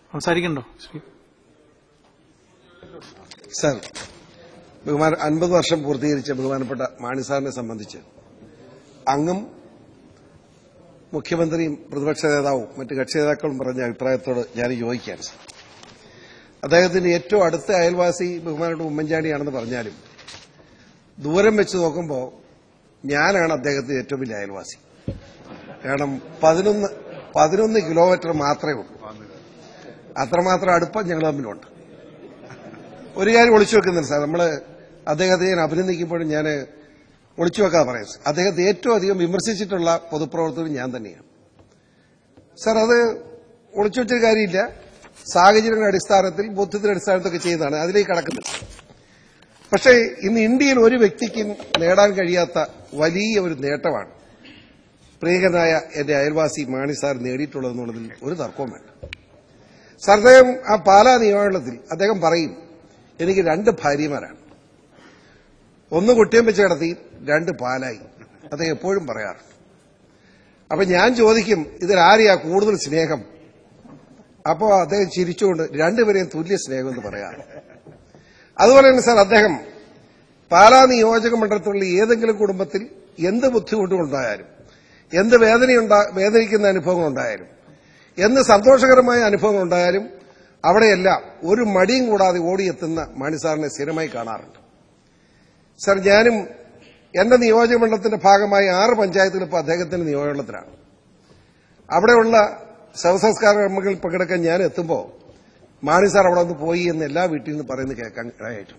സംസാരിക്കണ്ടോ Shri sir ബഹുമാന അൻപത് വർഷം പൂർത്തീകരിച്ച ബഹുമാനപ്പെട്ട മാണി സാറിനെ സംബന്ധിച്ച് അങ്ങും മുഖ്യമന്ത്രിയും പ്രതിപക്ഷ നേതാവും മറ്റ് കക്ഷി നേതാക്കളും പറഞ്ഞ അഭിപ്രായത്തോട് ഞാൻ യോജിക്കാൻ സർ അദ്ദേഹത്തിന്റെ ഏറ്റവും അടുത്ത അയൽവാസി ബഹുമാനപ്പെട്ട ഉമ്മൻചാണ്ടിയാണെന്ന് പറഞ്ഞാലും ദൂരം വെച്ച് നോക്കുമ്പോൾ ഞാനാണ് അദ്ദേഹത്തിന്റെ ഏറ്റവും വലിയ അയൽവാസി കാരണം പതിനൊന്ന് പതിനൊന്ന് കിലോമീറ്റർ മാത്രമേ ഉള്ളൂ അത്രമാത്രം അടുപ്പം ഞങ്ങൾ തമ്മിലുണ്ട് ഒരു കാര്യം ഒളിച്ചു വെക്കുന്നില്ല സാർ നമ്മള് അദ്ദേഹത്തെ ഞാൻ അഭിനന്ദിക്കുമ്പോഴും ഞാൻ ഒളിച്ചു വെക്കാതെ പറയാം സാർ. അദ്ദേഹത്തെ ഏറ്റവും അധികം വിമർശിച്ചിട്ടുള്ള പൊതുപ്രവർത്തകരും ഞാൻ തന്നെയാണ് സാർ അത് ഒളിച്ചു വെച്ചൊരു കാര്യമില്ല സാഹചര്യങ്ങളുടെ അടിസ്ഥാനത്തിൽ ബോധ്യത്തിന്റെ അടിസ്ഥാനത്തൊക്കെ ചെയ്യുന്നതാണ് അതിലേക്ക് കടക്കുന്നില്ല പക്ഷേ ഇന്ന് ഇന്ത്യയിൽ ഒരു വ്യക്തിക്കും നേടാൻ കഴിയാത്ത വലിയ ഒരു നേട്ടമാണ് പ്രിയങ്കരനായ എന്റെ അയൽവാസി മാണി സാർ നേടിയിട്ടുള്ളതെന്നുള്ളതിൽ ഒരു തർക്കവും വേണ്ട സാർ അദ്ദേഹം ആ പാലാ നിയമമണ്ഡലത്തിൽ അദ്ദേഹം പറയും എനിക്ക് രണ്ട് ഭാര്യമാരാണ് ഒന്ന് കുട്ടിയം വെച്ച് കിടത്തി രണ്ട് പാലായി അദ്ദേഹം എപ്പോഴും പറയാറുണ്ട് അപ്പൊ ഞാൻ ചോദിക്കും ഇതിലാരെയാ കൂടുതൽ സ്നേഹം അപ്പോൾ അദ്ദേഹം ചിരിച്ചുകൊണ്ട് രണ്ടുപേരെയും തുല്യ സ്നേഹം എന്ന് പറയാറ് അതുപോലെ തന്നെ സാർ അദ്ദേഹം പാലാ നിയോജക മണ്ഡലത്തിലുള്ള ഏതെങ്കിലും കുടുംബത്തിൽ എന്ത് ബുദ്ധിമുട്ടുകളുണ്ടായാലും എന്ത് വേദനയുണ്ടാ വേദനിക്കുന്ന അനുഭവങ്ങൾ ഉണ്ടായാലും എന്ത് സന്തോഷകരമായ അനുഭവങ്ങൾ ഉണ്ടായാലും അവിടെയെല്ലാം ഒരു മടിയും കൂടാതെ ഓടിയെത്തുന്ന മാണി സാറിനെ സ്ഥിരമായി കാണാറുണ്ട് സർ ഞാനും എന്റെ നിയോജക മണ്ഡലത്തിന്റെ ഭാഗമായി ആറ് പഞ്ചായത്തുകൾ ഇപ്പോൾ അദ്ദേഹത്തിന്റെ നിയോജകമണ്ഡലത്തിലാണ് അവിടെയുള്ള ശവസംസ്കാര കർമ്മങ്ങളിൽ പങ്കെടുക്കാൻ ഞാൻ എത്തുമ്പോൾ മാണി സാർ അവിടെ നിന്ന് പോയി എന്ന് എല്ലാ വീട്ടിൽ നിന്ന് പറയുന്നത് കേൾക്കാൻ ഇടയായിട്ടുണ്ട്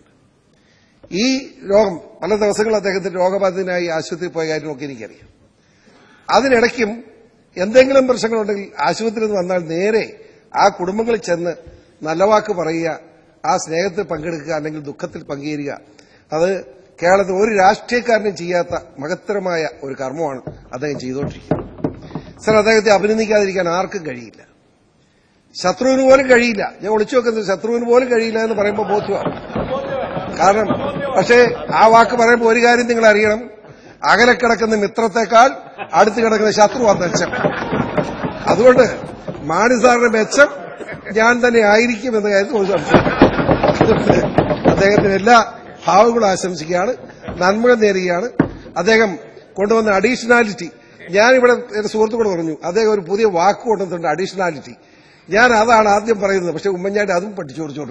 ഈ രോഗം പല ദിവസങ്ങൾ അദ്ദേഹത്തിന്റെ രോഗബാധിതനായി ആശുപത്രിയിൽ പോയ കാര്യമൊക്കെ എനിക്കറിയാം അതിനിടയ്ക്കും എന്തെങ്കിലും പ്രശ്നങ്ങളുണ്ടെങ്കിൽ ആശുപത്രിയിൽ നിന്ന് വന്നാൽ നേരെ ആ കുടുംബങ്ങളിൽ ചെന്ന് നല്ല വാക്ക് പറയുക ആ സ്നേഹത്തിൽ പങ്കെടുക്കുക അല്ലെങ്കിൽ ദുഃഖത്തിൽ പങ്കുചേരുക അത് കേരളത്തിൽ ഒരു രാഷ്ട്രീയക്കാരനും ചെയ്യാത്ത മഹത്തരമായ ഒരു കർമ്മമാണ് അദ്ദേഹം ചെയ്തുകൊണ്ടിരിക്കുന്നത് സർ അദ്ദേഹത്തെ അഭിനന്ദിക്കാതിരിക്കാൻ ആർക്കും കഴിയില്ല ശത്രുവിന് പോലും കഴിയില്ല ഞാൻ ഒളിച്ചു വെക്കുന്നത് ശത്രുവിന് പോലും കഴിയില്ല എന്ന് പറയുമ്പോൾ ബോധ്യമാണ് കാരണം പക്ഷേ ആ വാക്ക് പറയുമ്പോൾ ഒരു കാര്യം നിങ്ങൾ അറിയണം അകലെ കിടക്കുന്ന മിത്രത്തെക്കാൾ അടുത്ത് കിടക്കുന്ന ശത്രുവാണ് മെച്ചം അതുകൊണ്ട് മാണി സാറിന്റെ മെച്ചം ഞാൻ തന്നെ ആയിരിക്കും എന്ന കാര്യത്തിൽ ഒരു സംശയം അതുകൊണ്ട് അദ്ദേഹത്തിന് എല്ലാ ഭാവങ്ങളും ആശംസിക്കുകയാണ് നന്മകൾ നേരുകയാണ് അദ്ദേഹം കൊണ്ടുവന്ന അഡീഷണാലിറ്റി ഞാനിവിടെ എന്റെ സുഹൃത്തുക്കൂടെ പറഞ്ഞു അദ്ദേഹം ഒരു പുതിയ വാക്ക് കൊണ്ടുവന്നിട്ടുണ്ട് അഡീഷണാലിറ്റി ഞാൻ അതാണ് ആദ്യം പറയുന്നത് പക്ഷെ ഉമ്മൻചാണ്ടി അതും പഠിച്ചു കൊടുത്തോണ്ട്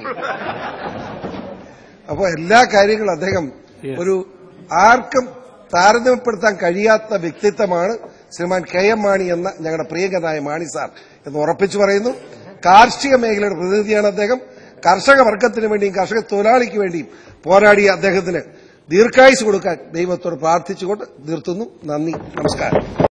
അപ്പോൾ എല്ലാ കാര്യങ്ങളും അദ്ദേഹം ഒരു ആർക്കും താരതമ്യപ്പെടുത്താൻ കഴിയാത്ത വ്യക്തിത്വമാണ് ശ്രീമാൻ കെ എം മാണി എന്ന ഞങ്ങളുടെ പ്രിയങ്കരനായ മാണി സാർ എന്ന് ഉറപ്പിച്ചു പറയുന്നു കാർഷിക മേഖലയുടെ പ്രതിനിധിയാണ് അദ്ദേഹം കർഷക വർഗത്തിന് വേണ്ടിയും കർഷക തൊഴിലാളിക്ക് വേണ്ടിയും പോരാടിയ അദ്ദേഹത്തിന് ദീർഘായുസ് കൊടുക്കാൻ ദൈവത്തോട് പ്രാർത്ഥിച്ചുകൊണ്ട് നിർത്തുന്നു നന്ദി നമസ്കാരം